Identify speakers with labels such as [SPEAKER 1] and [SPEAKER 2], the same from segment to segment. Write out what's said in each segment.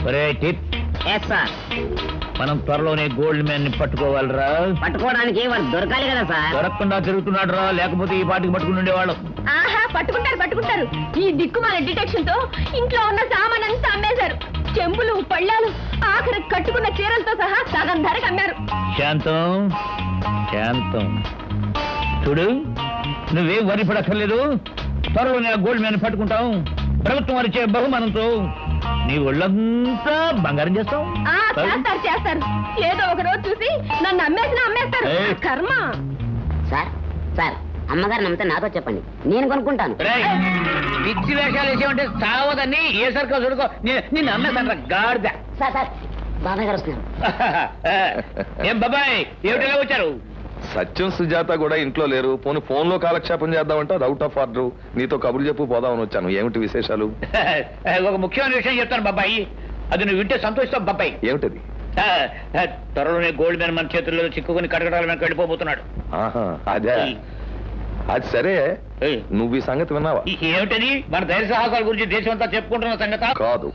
[SPEAKER 1] ఒరే tip
[SPEAKER 2] yes sir
[SPEAKER 1] మనం త్వరలోనే గోల్డ్ మ్యాన్ ని పట్టుకోవాలిరా
[SPEAKER 2] పట్టుకోవడానికి వాడు దొరకాలి కదా సార్
[SPEAKER 1] దొరకకుండా తిరుగుతున్నాడు రా లేకపోతే ఈ పాటికి పట్టుకుని ఉండేవాళ్ళం
[SPEAKER 3] ఆహా పట్టుకుంటారు పట్టుకుంటారు ఈ దిక్కుమాల డిటెక్షన్ తో ఇంట్లో ఉన్న సామాన్ అంతా అమ్మేశారు చెంబులు పళ్ళాలు ఆఖరి కట్టుకున్న చీరలతో సహా సగం ధరకు అమ్మారు
[SPEAKER 1] శాంతం శాంతం చూడు నువ్వేం వరి పడక్కర్లేదు త్వరలోనే ఆ గోల్డ్ మ్యాన్ పట్టుకుంటాం ప్రభుత్వం వారిచ్చే బహుమానంతో నీ ఒళ్ళంతా బంగారం చేస్తాం
[SPEAKER 3] ఆ చేస్తారు చేస్తారు ఏదో ఒక రోజు చూసి నన్ను అమ్మేసినా అమ్మేస్తారు
[SPEAKER 1] ఏయ్.
[SPEAKER 3] ఆ కర్మ
[SPEAKER 2] సార్ సార్ అమ్మగారు నమ్మితే నాతో చెప్పండి నేను కొనుక్కుంటాను
[SPEAKER 1] రేయ్, పిచ్చి వేషాలు వేసామంటే సావదని ఏ సరుకో చూడుకో నే- నిన్ను అమ్మేదంట గాడిద
[SPEAKER 2] సార్ సార్ బాబాయ్ గారు వస్తున్నారు
[SPEAKER 1] ఏం బాబాయ్ ఏమిటిలా వచ్చారు
[SPEAKER 4] సత్యం సుజాత కూడా ఇంట్లో లేరు పోనీ ఫోన్ లో కాలక్షేపం చేద్దామంటే అది అవుట్ ఆఫ్ ఆర్డర్ నీతో కబుర్లు చెప్పు పోదామని వచ్చాను ఏమిటి విశేషాలు
[SPEAKER 1] ఒక ముఖ్యమైన విషయం చెప్తాను బాబాయ్ అది నువ్వు వింటే సంతోషిస్తావు బాబాయ్
[SPEAKER 4] ఏమిటది
[SPEAKER 1] ఆ, ఆ, త్వరలోనే గోల్డ్ మ్యాన్ మన చేతుల్లో చిక్కుకుని కటకటాల వెనక వెళ్ళిపోతున్నాడు
[SPEAKER 4] ఆహా అదే అది సరే
[SPEAKER 1] ఏయ్.
[SPEAKER 4] నువ్వు ఈ సంగతి విన్నావా
[SPEAKER 1] ఏమిటది మన ధైర్య సాహసాల గురించి దేశం అంతా చెప్పుకుంటున్న సంగత
[SPEAKER 4] కాదు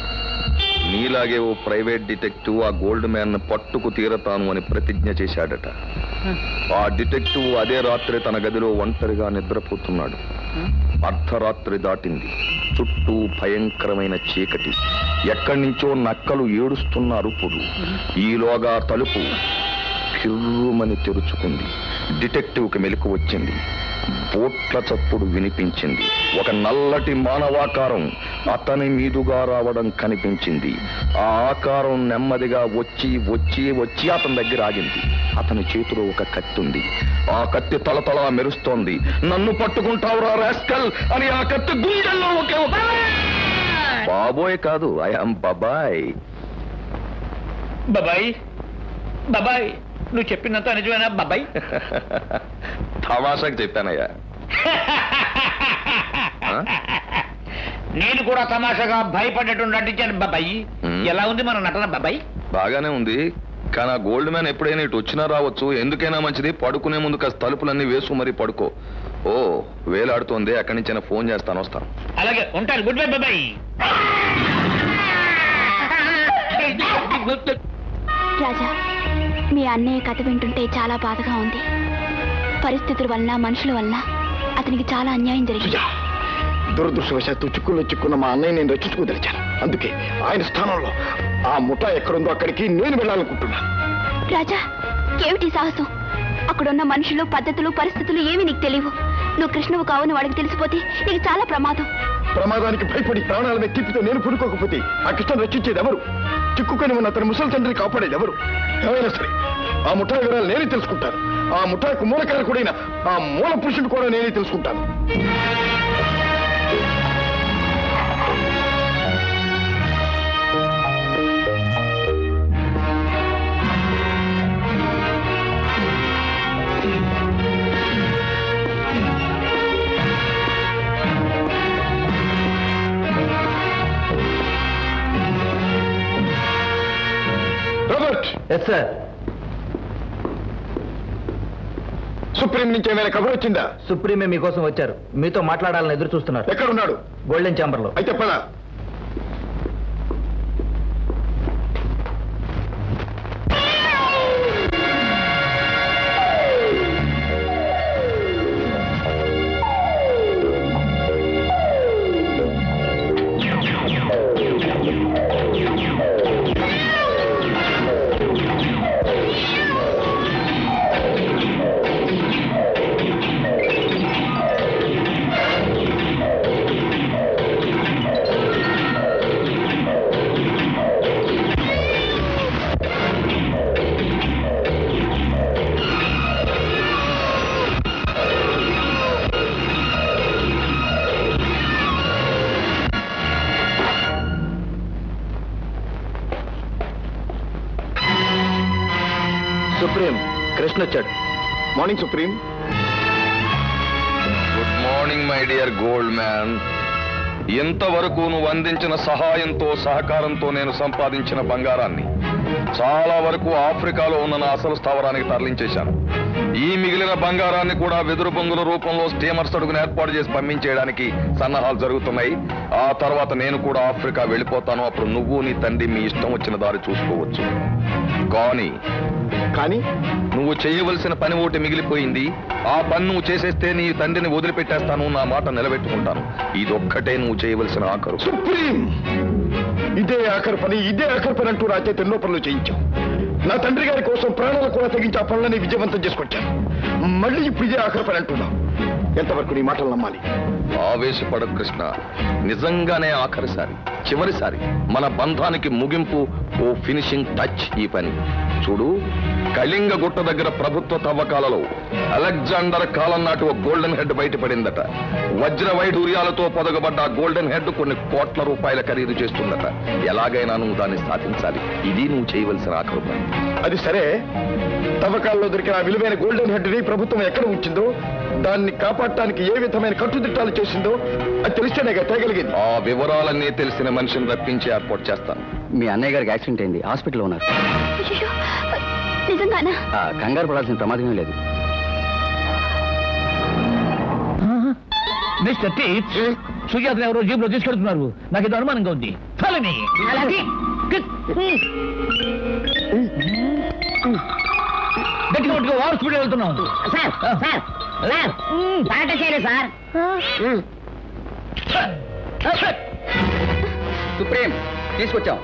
[SPEAKER 4] నీలాగే ఓ ప్రైవేట్ డిటెక్టివ్ ఆ గోల్డ్ మ్యాన్ పట్టుకు తీరతాను అని ప్రతిజ్ఞ చేశాడట ఆ డిటెక్టివ్ అదే రాత్రి తన గదిలో ఒంటరిగా నిద్రపోతున్నాడు అర్ధరాత్రి దాటింది చుట్టూ భయంకరమైన చీకటి ఎక్కడి నుంచో నక్కలు ఏడుస్తున్న అరుపులు ఈలోగా తలుపు కిర్రుమని తెరుచుకుంది డిటెక్టివ్కి మెలకు వచ్చింది బోట్ల చప్పుడు వినిపించింది ఒక నల్లటి మానవాకారం అతని మీదుగా రావడం కనిపించింది ఆ ఆకారం నెమ్మదిగా వచ్చి వచ్చి వచ్చి అతని దగ్గర ఆగింది అతని చేతిలో ఒక కత్తి ఉంది ఆ కత్తి తలతలా మెరుస్తోంది నన్ను పట్టుకుంటావురా రాస్కల్ అని ఆ కత్తి గుండెల్లో ఒకే ఒక బాబోయ్ కాదు ఐఎమ్ బాబాయ్
[SPEAKER 1] బాబాయ్ బాబాయ్ నువ్వు చెప్పినంత నిజమేనా బాబాయ్
[SPEAKER 4] తమాషాకి చెప్పానయ్యా ఆ?
[SPEAKER 1] నేను కూడా తమాషాగా భయపడేట్టు నటించాను బాబాయ్
[SPEAKER 4] మ్.
[SPEAKER 1] ఎలా ఉంది మన నటన బాబాయ్
[SPEAKER 4] బాగానే ఉంది కానీ ఆ గోల్డ్ మ్యాన్ ఎప్పుడైనా ఇటు వచ్చినా రావచ్చు ఎందుకైనా మంచిది పడుకునే ముందు కాస్త తలుపులన్నీ వేసు మరీ పడుకో ఓ వేలాడుతోంది అక్కడి నుంచి ఫోన్ చేస్తాను వస్తాను
[SPEAKER 1] అలాగే ఉంటాను గుడ్ బై బాబాయ్
[SPEAKER 5] రాజా మీ అన్నయ్య కథ వింటుంటే చాలా బాధగా ఉంది పరిస్థితుల వలన మనుషుల వలన అతనికి చాలా అన్యాయం జరిగింది
[SPEAKER 6] దురదృష్టవశాత్తు చిక్కుల్లో చిక్కున్న మా అన్నయ్య నేను రక్షించుకోదలిచాను అందుకే ఆయన స్థానంలో ఆ ముఠా ఎక్కడుందో అక్కడికి నేను వెళ్ళాలనుకుంటున్నాను
[SPEAKER 5] రాజా ఏమిటి సాహసం అక్కడున్న మనుషులు పద్ధతులు పరిస్థితులు ఏమి నీకు తెలియవు నువ్వు కృష్ణవు కావని వాడికి తెలిసిపోతే నీకు చాలా ప్రమాదం
[SPEAKER 6] ప్రమాదానికి భయపడి ప్రాణాల మీద తిప్పితే నేను పుడుకోకపోతే ఆ కృష్ణ రక్షించేది ఎవరు చిక్కుకొని ఉన్న అతని ముసలి తండ్రిని కాపాడేది ఎవరు ఏమైనా సరే ఆ ముఠా వివరాలు నేనే తెలుసుకుంటాను ఆ ముఠాకు మూలకారకుడైన ఆ మూల పురుషుడు కూడా నేనే తెలుసుకుంటాను రాబర్ట్
[SPEAKER 7] ఎస్ సార్
[SPEAKER 6] సుప్రీం నుంచి ఏమైనా కబురు వచ్చిందా
[SPEAKER 7] సుప్రీమే మీకోసం వచ్చారు మీతో మాట్లాడాలని ఎదురు చూస్తున్నారు
[SPEAKER 6] ఎక్కడున్నాడు
[SPEAKER 7] గోల్డెన్ ఛాంబర్ లో
[SPEAKER 6] అయితే పద
[SPEAKER 7] సుప్రీం కృష్ణ వచ్చాడు
[SPEAKER 6] morning Supreme
[SPEAKER 4] good morning my dear gold man ఇంతవరకు నువ్వు అందించిన సహాయంతో సహకారంతో నేను సంపాదించిన బంగారాన్ని చాలా వరకు ఆఫ్రికాలో ఉన్న నా అసలు స్థావరానికి తరలించేశాను ఈ మిగిలిన బంగారాన్ని కూడా వెదురు బొంగుల రూపంలో స్టీమర్స్ అడుగును ఏర్పాటు చేసి పంపించేయడానికి సన్నాహాలు జరుగుతున్నాయి ఆ తర్వాత నేను కూడా ఆఫ్రికా వెళ్ళిపోతాను అప్పుడు నువ్వు నీ తండ్రి మీ ఇష్టం వచ్చిన దారి చూసుకోవచ్చు కానీ
[SPEAKER 6] కానీ
[SPEAKER 4] నువ్వు చేయవలసిన పని ఒకటి మిగిలిపోయింది ఆ పని నువ్వు చేసేస్తే నీ తండ్రిని వదిలిపెట్టేస్తాను నా మాట నిలబెట్టుకుంటాను ఇదొక్కటే నువ్వు చేయవలసిన ఆఖరు
[SPEAKER 6] సుప్రీం ఇదే ఆఖరి పని ఇదే ఆఖరి పని అంటూ నా చేత ఎన్నో పనులు చేయించాం నా తండ్రి గారి కోసం ప్రాణాలు కూడా తెగించి ఆ పనులని విజయవంతం చేసుకొచ్చాను మళ్ళీ ఇప్పుడు ఇదే ఆఖరి పని అంటున్నాం ఎంతవరకు నీ మాటలు నమ్మాలి
[SPEAKER 4] ఆవేశపడ కృష్ణ నిజంగానే ఆఖరిసారి చివరిసారి మన బంధానికి ముగింపు ఓ ఫినిషింగ్ టచ్ ఈ పని చూడు కళింగ గుట్ట దగ్గర ప్రభుత్వ తవ్వకాలలో అలెగ్జాండర్ కాలం నాటి ఒక గోల్డెన్ హెడ్ బయటపడిందట వజ్ర వైడూర్యాలతో పొదగబడ్డ ఆ గోల్డెన్ హెడ్ కొన్ని కోట్ల రూపాయల ఖరీదు చేస్తుందట ఎలాగైనా నువ్వు దాన్ని సాధించాలి ఇది నువ్వు చేయవలసిన ఆఖరు పని
[SPEAKER 6] అది సరే తవ్వకాల్లో దొరికిన ఆ విలువైన గోల్డెన్ హెడ్ ని ప్రభుత్వం ఎక్కడ ఉంచిందో దాన్ని కాపాడటానికి ఏ విధమైన కట్టుదిట్టాలు చేసిందో అది తెలిస్తేనే కదా తేగలిగింది
[SPEAKER 4] ఆ వివరాలన్నీ తెలిసిన మనిషిని రప్పించి ఏర్పాటు చేస్తాను
[SPEAKER 8] మీ అన్నయ్య గారికి యాక్సిడెంట్ అయింది హాస్పిటల్లో ఉన్నారు
[SPEAKER 5] అయ్యో నిజంగానా
[SPEAKER 8] ఆ, కంగారు పడాల్సిన ప్రమాదమే లేదు
[SPEAKER 1] మిస్టర్ టీచ్ సుజాతను ఎవరో జీప్ లో తీసుకెళ్తున్నారు నాకు ఇది అనుమానంగా ఉంది ఫాలోని గట్టిగా పట్టుకో ఓవర్ స్పీడ్ వెళ్తున్నాం
[SPEAKER 2] సార్ సార్ సార్ తాట చేయలేదు సార్
[SPEAKER 8] సుప్రీం తీసుకొచ్చాం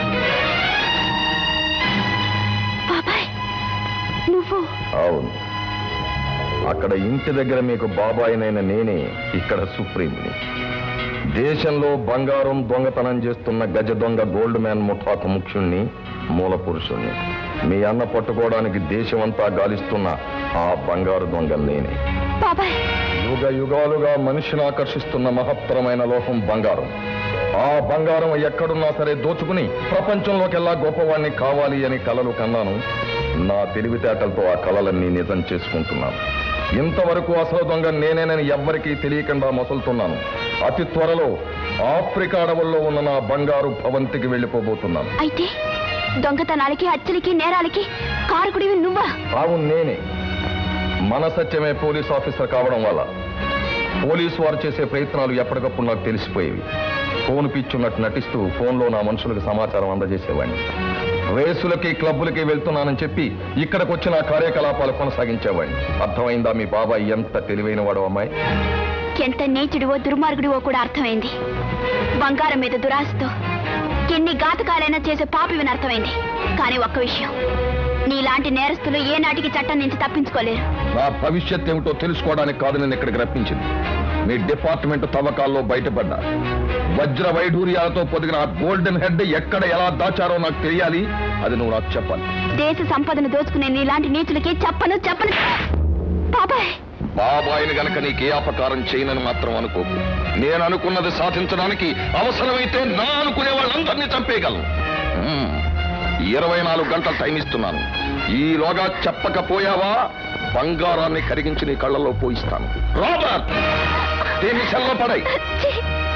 [SPEAKER 5] బాబాయ్ నువ్వు
[SPEAKER 4] అవును అక్కడ ఇంటి దగ్గర మీకు బాబాయినైన నేనే ఇక్కడ సుప్రీంని దేశంలో బంగారం దొంగతనం చేస్తున్న గజ దొంగ గోల్డ్ మ్యాన్ ముఠాకు ముఖ్యుణ్ణి మూల పురుషుణ్ణి మీ అన్న పట్టుకోవడానికి దేశమంతా గాలిస్తున్న ఆ బంగారు దొంగ నేనే
[SPEAKER 5] బాబాయ్
[SPEAKER 4] యుగ యుగాలుగా మనిషిని ఆకర్షిస్తున్న మహత్తరమైన లోహం బంగారం ఆ బంగారం ఎక్కడున్నా సరే దోచుకుని ప్రపంచంలోకెల్లా గొప్పవాణ్ణి కావాలి అని కలలు కన్నాను నా తెలివితేటలతో ఆ కలలన్నీ నిజం చేసుకుంటున్నాను ఇంతవరకు అసలు దొంగ నేనేనని ఎవ్వరికీ తెలియకుండా మొసలుతున్నాను అతి త్వరలో ఆఫ్రికా అడవుల్లో ఉన్న నా బంగారు భవంతికి వెళ్ళిపోబోతున్నాను
[SPEAKER 5] అయితే దొంగతనాలకి హత్యలకి నేరాలకి కారకుడివి నువ్వా
[SPEAKER 4] అవును నేనే మన సత్యమే పోలీస్ ఆఫీసర్ కావడం వల్ల పోలీసు వారు చేసే ప్రయత్నాలు ఎప్పటికప్పుడు నాకు తెలిసిపోయేవి ఫోన్ పిచ్చున్నట్టు నటిస్తూ ఫోన్లో నా మనుషులకు సమాచారం అందజేసేవాడిని రేసులకి క్లబ్బులకి వెళ్తున్నానని చెప్పి ఇక్కడికి వచ్చి నా కార్యకలాపాలు కొనసాగించేవాడిని అర్థమైందా మీ బాబాయ్ ఎంత తెలివైన వాడు అమ్మాయి
[SPEAKER 5] ఎంత నీచుడివో దుర్మార్గుడివో కూడా అర్థమైంది బంగారం మీద దురాశతో ఎన్ని ఘాతకాలైనా చేసే పాపివని అర్థమైంది కానీ ఒక్క విషయం నీలాంటి నేరస్తులు ఏనాటికి చట్టం నుంచి తప్పించుకోలేరు
[SPEAKER 4] నా భవిష్యత్ ఏమిటో తెలుసుకోవడానికి కాదు నేను ఇక్కడికి రప్పించింది మీ డిపార్ట్మెంట్ తవ్వకాల్లో బయటపడ్డా వజ్ర వైఢూర్యాలతో పొదిగిన ఆ గోల్డెన్ హెడ్ ఎక్కడ ఎలా దాచారో నాకు తెలియాలి అది నువ్వు నాకు చెప్పాలి
[SPEAKER 5] దేశ సంపదను దోచుకునే నీలాంటి నీచులకి చెప్పను చెప్పను బాబాయ్
[SPEAKER 4] బాబాయిని గనక నీకే అపకారం చేయనని మాత్రం అనుకోకు నేను అనుకున్నది సాధించడానికి అవసరమైతే నా అనుకునే వాళ్ళందరినీ చంపేయగలను మ్మ్. ఇరవై నాలుగు గంటల టైం ఇస్తున్నాను ఈలోగా చెప్పకపోయావా బంగారాన్ని కరిగించి నీ కళ్ళలో పోయిస్తాను రాబర్ట్ దీన్ని సెల్లో పడాయి
[SPEAKER 5] ఛీ!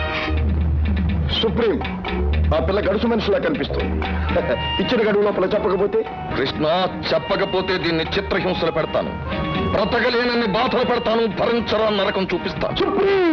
[SPEAKER 6] సుప్రీం ఆ పిల్ల గడుసు మనిషిలా కనిపిస్తుంది ఇచ్చిన గడువు లోపల చెప్పకపోతే
[SPEAKER 4] కృష్ణ చెప్పకపోతే దీన్ని చిత్రహింసలు పెడతాను బ్రతకలేనన్ని బాధలు పెడతాను భరించరా నరకం చూపిస్తాను
[SPEAKER 6] సుప్రీం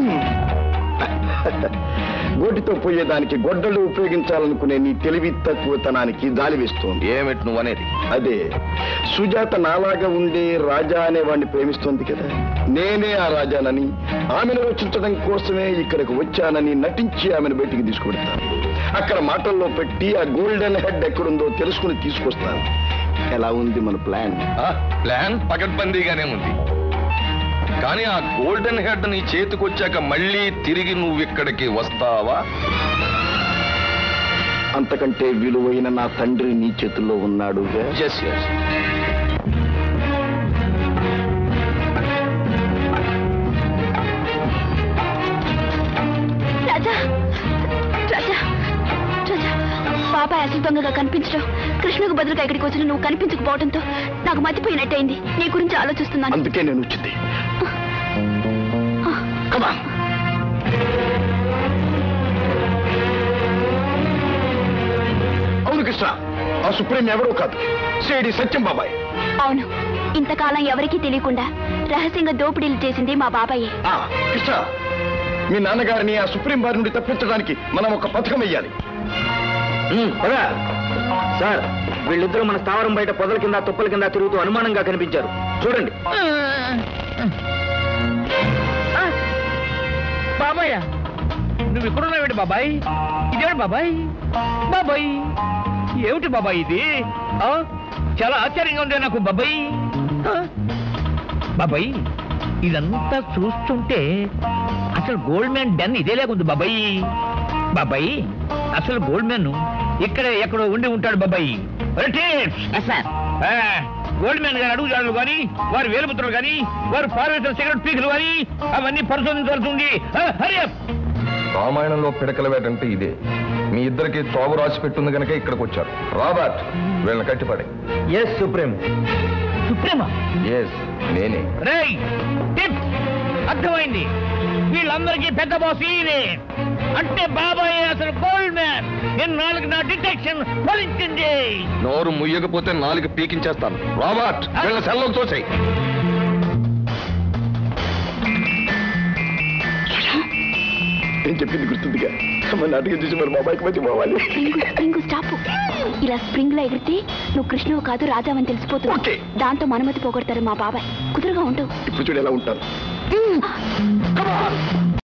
[SPEAKER 6] గోటితో పోయేదానికి గొడ్డలు ఉపయోగించాలనుకునే నీ తెలివి తక్కువతనానికి జాలి వేస్తోంది
[SPEAKER 4] ఏమిటి నువ్వు అనేది
[SPEAKER 6] అదే సుజాత నాలాగా ఉండే రాజా అనే వాడిని ప్రేమిస్తోంది కదా నేనే ఆ రాజానని ఆమెను రక్షించడం కోసమే ఇక్కడికి వచ్చానని నటించి ఆమెను బయటికి తీసుకువెడతాను అక్కడ మాటల్లో పెట్టి ఆ గోల్డెన్ హెడ్ ఎక్కడుందో తెలుసుకుని తీసుకొస్తాను ఎలా ఉంది మన ప్లాన్
[SPEAKER 4] ఆ, ప్లాన్ పకడ్బందీగానే ఉంది కానీ ఆ గోల్డెన్ హెడ్ నీ చేతికొచ్చాక మళ్ళీ తిరిగి నువ్వు ఇక్కడికి వస్తావా
[SPEAKER 6] అంతకంటే విలువైన నా తండ్రి నీ చేతుల్లో ఉన్నాడుగా
[SPEAKER 4] ఎస్ ఎస్
[SPEAKER 5] రాజా రాజా రాజా బాబాయ్ అసలు దొంగగా కనిపించడం కృష్ణకు బదులుగా ఇక్కడికి వచ్చిన నువ్వు కనిపించకపోవడంతో నాకు మతిపోయినట్టయింది నీ గురించి ఆలోచిస్తున్నాను
[SPEAKER 6] అందుకే నేను వచ్చింది కమా అవును కృష్ణ ఆ సుప్రీం ఎవరో కాదు సేడి సత్యం బాబాయ్
[SPEAKER 5] అవును ఇంతకాలం ఎవరికీ తెలియకుండా రహస్యంగా దోపిడీలు చేసింది మా బాబాయే
[SPEAKER 6] ఆ, కృష్ణ మీ నాన్నగారిని ఆ సుప్రీం బారి నుండి తప్పించడానికి మనం ఒక పథకం వెయ్యాలి
[SPEAKER 7] ఉమ్, పద. సార్ వీళ్ళిద్దరూ మన స్థావరం బయట పొదల కింద తుప్పల కింద తిరుగుతూ అనుమానంగా కనిపించారు చూడండి
[SPEAKER 1] బాబాయ్ నువ్వు ఇక్కడున్నావేంటి బాబాయ్ ఇదేమిటి బాబాయ్ బాబాయ్ ఏమిటి బాబాయ్ ఇది ఆ? చాలా ఆశ్చర్యంగా ఉంది నాకు బాబాయ్ ఆ? బాబాయ్ ఇదంతా చూస్తుంటే అసలు గోల్డ్ మ్యాన్ డన్ ఇదే లేకుంది బాబాయ్ బాబాయ్ అసలు గోల్డ్ మ్యాన్ ఇక్కడే ఎక్కడో ఉండి ఉంటాడు బాబాయ్ ఒరే టిప్స్!
[SPEAKER 2] సార్
[SPEAKER 1] ఆ, గోల్డ్ మ్యాన్ గారు అడుగుజాడలు కానీ వారి వేలుపుత్రులు కానీ వారు పార్వతీయ సిగరెట్ పీకులు కానీ అవన్నీ పరిశోధించాల్సి ఉంది ఆ, hurry up!
[SPEAKER 4] రామాయణంలో పిడకల వేటంటే ఇదే మీ ఇద్దరికి తోవ రాసి పెట్టుంది కనుక ఇక్కడికి వచ్చారు రాబర్ట్ వీళ్ళని కట్టిపడే
[SPEAKER 7] ఎస్ సుప్రీం
[SPEAKER 1] సుప్రీమా
[SPEAKER 4] ఎస్ నేనే
[SPEAKER 1] రేయ్ టిప్ అర్థమైంది వీళ్ళందరికీ పెద్ద బాస్ ఈయనే అంటే బాబాయ్ అసలు గోల్డ్ మ్యాన్ ఇన్నాళ్ళకి నా డిటెక్షన్ ఫలించింది
[SPEAKER 4] నోరు ముయ్యకపోతే నాలుగు పీకించేస్తాను రాబర్ట్ వీళ్ళ సెల్లోకి తోసాయి
[SPEAKER 6] నేను చెప్పింది గుర్తుందిగా మన నాటకం చూసి మరి బాబాయ్కి మధ్య పోవాలి
[SPEAKER 5] స్ప్రింగు స్ప్రింగు స్టాప్ ఇలా స్ప్రింగ్ లో ఎగిరితే నువ్వు కృష్ణవు కాదు రాజావని
[SPEAKER 6] ఓకే.
[SPEAKER 5] తెలిసిపోతుంది దాంతో మనమతి పోగొడతారు మా బాబాయ్ కుదురుగా ఉండు
[SPEAKER 6] ఇప్పుడు చూడు ఎలా ఉంటాను